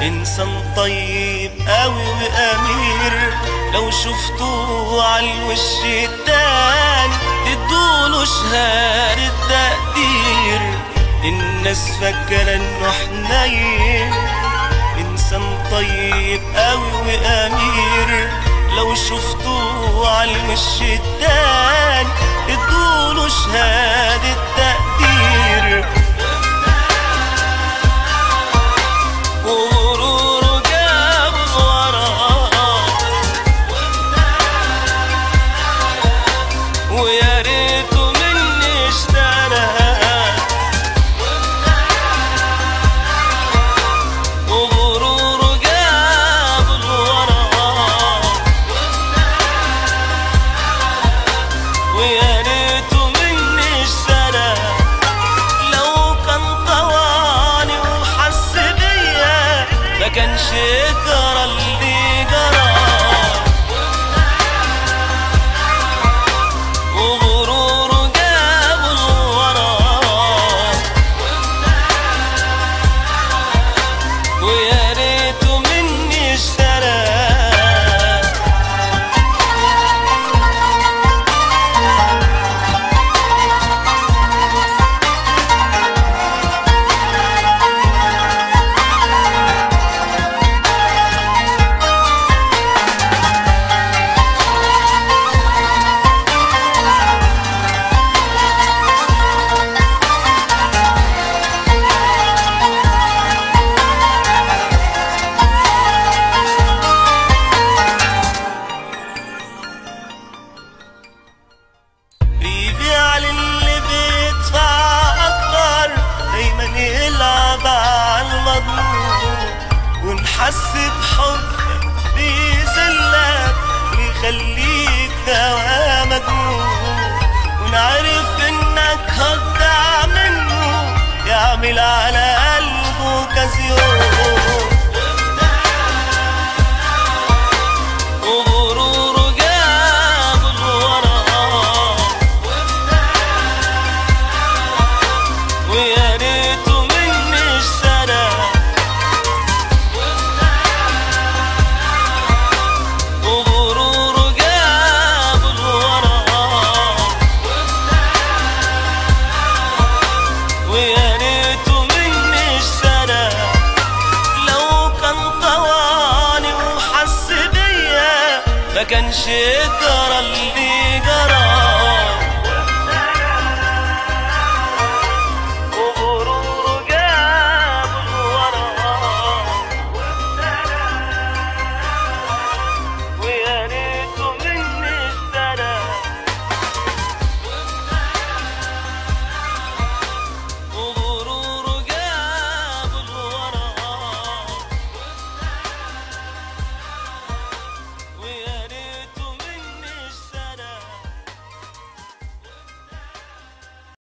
إنسان طيب قوي وأمير لو شفتوه عالوش التاني تدوله شهادة تقدير الناس فاكرة إنه حنين إنسان طيب قوي وأمير لو شفتوه عالوش التاني ادوله شهادة تقدير وغروره جاب وراه ويا ريته مني اشترى وغروره جاب وراه ويا ريته مني اشترى لو كان طواني وحس بيا ما كانش جرى اللي جرى وغروره جاب الورا ويا ريته مني اشترى بيبيع للي بيدفع أكتر دايما يلعب على المضمون ونحس بحب بيذلك ويخليك دوا مجنون ونعرف انك هتضيع منه يعمل على قلبه كازيون وغروره جاب الورا ويا ريته مني اشترى وغروره جاب الورا ويا ريته مني اشترى لو كان طواني وحس بيا ما كانش جرى اللي